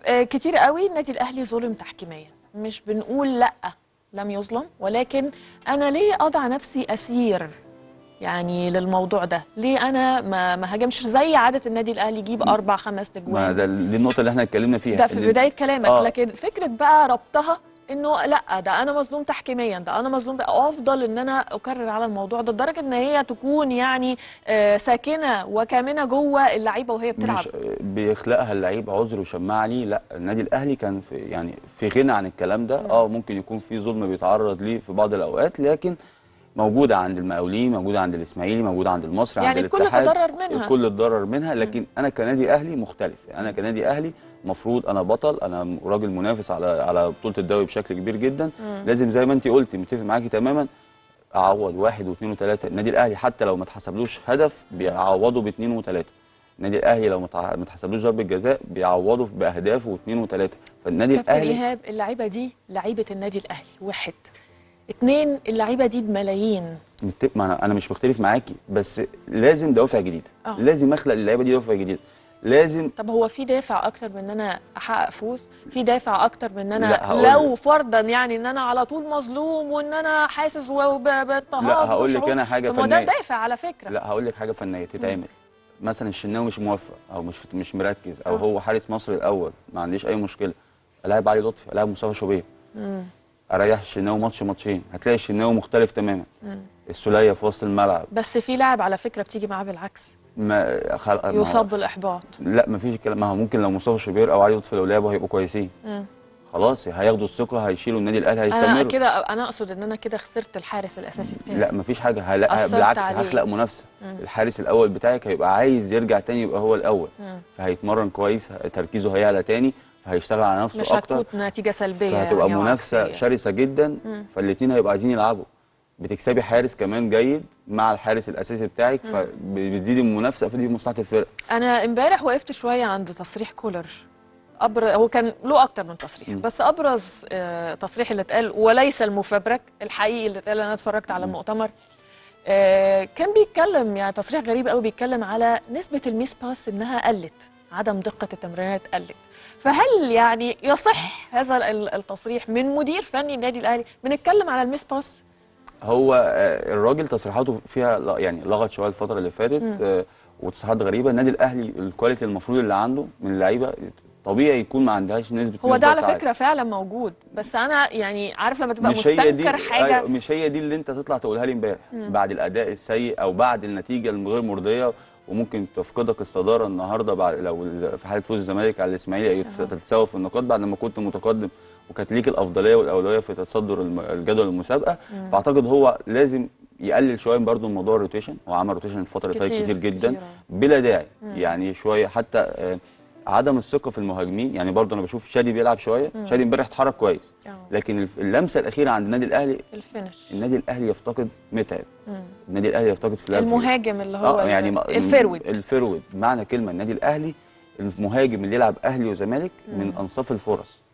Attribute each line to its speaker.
Speaker 1: آه، كتير قوي النادي الاهلي ظلم تحكيميا مش بنقول لا لم يظلم ولكن انا ليه اضع نفسي اسير يعني للموضوع ده ليه انا ما ما هاجمش زي عاده النادي الاهلي يجيب اربع خمس
Speaker 2: ما
Speaker 1: تجوان
Speaker 2: ده دي النقطه اللي احنا اتكلمنا فيها
Speaker 1: ده في
Speaker 2: إن-
Speaker 1: بدايه كلامك
Speaker 2: آه.
Speaker 1: لكن فكره بقى ربطها انه لا ده انا مظلوم تحكيميا ده انا مظلوم افضل ان انا اكرر على الموضوع ده لدرجه ان هي تكون يعني آه، ساكنه وكامنه جوه اللعيبه وهي بتلعب
Speaker 2: مش بيخلقها اللعيب عذر وشماعه ليه لا النادي الاهلي كان في يعني في غنى عن الكلام ده اه ممكن يكون في ظلم بيتعرض ليه في بعض الاوقات لكن موجوده عند المقاولين موجوده عند الاسماعيلي موجوده عند المصري
Speaker 1: يعني
Speaker 2: عند
Speaker 1: الكل
Speaker 2: الاتحاد
Speaker 1: تضرر منها.
Speaker 2: الكل اتضرر منها لكن انا كنادي اهلي مختلف انا كنادي اهلي مفروض انا بطل انا راجل منافس على على بطوله الدوري بشكل كبير جدا لازم زي ما انت قلتي متفق معاكي تماما اعوض واحد واثنين وثلاثه النادي الاهلي حتى لو ما اتحسبلوش هدف بيعوضه باثنين وثلاثه النادي الاهلي لو ما تع- ما اتحسبلوش ضربه جزاء بيعوضه باهداف واثنين وثلاثه فالنادي
Speaker 1: كابتن
Speaker 2: الاهلي
Speaker 1: ايهاب اللعيبه دي لعيبه النادي الاهلي واحد اتنين اللعيبه دي بملايين
Speaker 2: مت- ما انا انا مش مختلف معاكي بس لازم دوافع جديده
Speaker 1: آه.
Speaker 2: لازم اخلق للعيبه دي دوافع جديده لازم
Speaker 1: طب هو في دافع اكتر من ان انا احقق فوز في دافع اكتر من ان
Speaker 2: لا،
Speaker 1: انا
Speaker 2: هقول
Speaker 1: لو
Speaker 2: لك.
Speaker 1: فرضا يعني ان انا على طول مظلوم وان انا حاسس و- ب- باضطهاد
Speaker 2: لا، هقول لك
Speaker 1: وشعور.
Speaker 2: أنا حاجة
Speaker 1: طب ما ده
Speaker 2: فنية.
Speaker 1: دافع على فكره
Speaker 2: لا هقول لك حاجه فنيه تتعمل مثلا الشناوي مش موفق او مش مش مركز او
Speaker 1: آه.
Speaker 2: هو حارس مصر الاول ما عنديش اي مشكله العب علي لطفي العب مصطفى شوبير اريح الشناوي ماتش ماتشين هتلاقي الشناوي مختلف تماما السوليه في وسط الملعب
Speaker 1: بس في لاعب على فكره بتيجي معاه بالعكس
Speaker 2: ما خلق ما هو-
Speaker 1: يصاب بالاحباط
Speaker 2: لا ما فيش كلام ما هو ممكن لو مصطفى شوبير او علي لطفي لو لعبوا هيبقوا كويسين خلاص هياخدوا الثقه هيشيلوا النادي الاهلي
Speaker 1: انا
Speaker 2: هيستمروا
Speaker 1: كده انا اقصد ان انا كده خسرت الحارس الاساسي بتاعي
Speaker 2: لا مفيش حاجه هلا
Speaker 1: أثرت
Speaker 2: بالعكس
Speaker 1: عليه.
Speaker 2: هخلق منافسه الحارس الاول بتاعك هيبقى عايز يرجع تاني يبقى هو الاول فهيتمرن كويس ه- تركيزه هيعلى تاني فهيشتغل على نفسه
Speaker 1: مش
Speaker 2: اكتر
Speaker 1: هتكون نتيجه سلبيه
Speaker 2: فهتبقى
Speaker 1: يعني
Speaker 2: منافسه
Speaker 1: وعكسية.
Speaker 2: شرسه جدا فالاثنين هيبقوا عايزين يلعبوا بتكسبي حارس كمان جيد مع الحارس الاساسي بتاعك فبتزيد المنافسه فدي مصلحه الفرقه
Speaker 1: انا امبارح وقفت شويه عند تصريح كولر أبرز هو كان له اكتر من تصريح بس ابرز آه، تصريح اللي اتقال وليس المفبرك الحقيقي اللي اتقال انا اتفرجت على المؤتمر آه، كان بيتكلم يعني تصريح غريب قوي بيتكلم على نسبه الميس باس انها قلت عدم دقه التمريرات قلت فهل يعني يصح هذا ال- التصريح من مدير فني النادي الاهلي بنتكلم على الميس باس
Speaker 2: هو آه، الراجل تصريحاته فيها ل- يعني لغط شويه الفتره اللي فاتت آه، وتصريحات غريبه النادي الاهلي الكواليتي المفروض اللي عنده من اللعيبه طبيعي يكون ما عندهاش نسبه
Speaker 1: هو ده
Speaker 2: نسبة
Speaker 1: على
Speaker 2: عالية.
Speaker 1: فكره فعلا موجود بس انا يعني عارف لما تبقى
Speaker 2: مش هي دي
Speaker 1: مستنكر حاجه
Speaker 2: أيوة مش هي دي اللي انت تطلع تقولها لي امبارح بعد الاداء السيء او بعد النتيجه الغير مرضيه وممكن تفقدك الصداره النهارده بعد لو في حاله فوز الزمالك على الاسماعيلي أو تتس- تتساوى في النقاط بعد ما كنت متقدم وكانت ليك الافضليه والاولويه في تصدر الم- الجدول المسابقه فاعتقد هو لازم يقلل شويه برضو من موضوع الروتيشن هو عمل روتيشن الفتره اللي فاتت
Speaker 1: كتير-
Speaker 2: كتير جدا
Speaker 1: كتير، آه.
Speaker 2: بلا داعي يعني شويه حتى آه، عدم الثقه في المهاجمين يعني برضو انا بشوف شادي بيلعب شويه شادي امبارح اتحرك كويس
Speaker 1: آه.
Speaker 2: لكن الف- اللمسه الاخيره عند النادي الاهلي
Speaker 1: الفينش
Speaker 2: النادي الاهلي يفتقد متعب النادي الاهلي يفتقد في اللعب
Speaker 1: المهاجم اللي هو
Speaker 2: اه يعني ما-
Speaker 1: الفيرود
Speaker 2: الفيرود معنى كلمه النادي الاهلي المهاجم اللي يلعب اهلي وزمالك من انصاف الفرص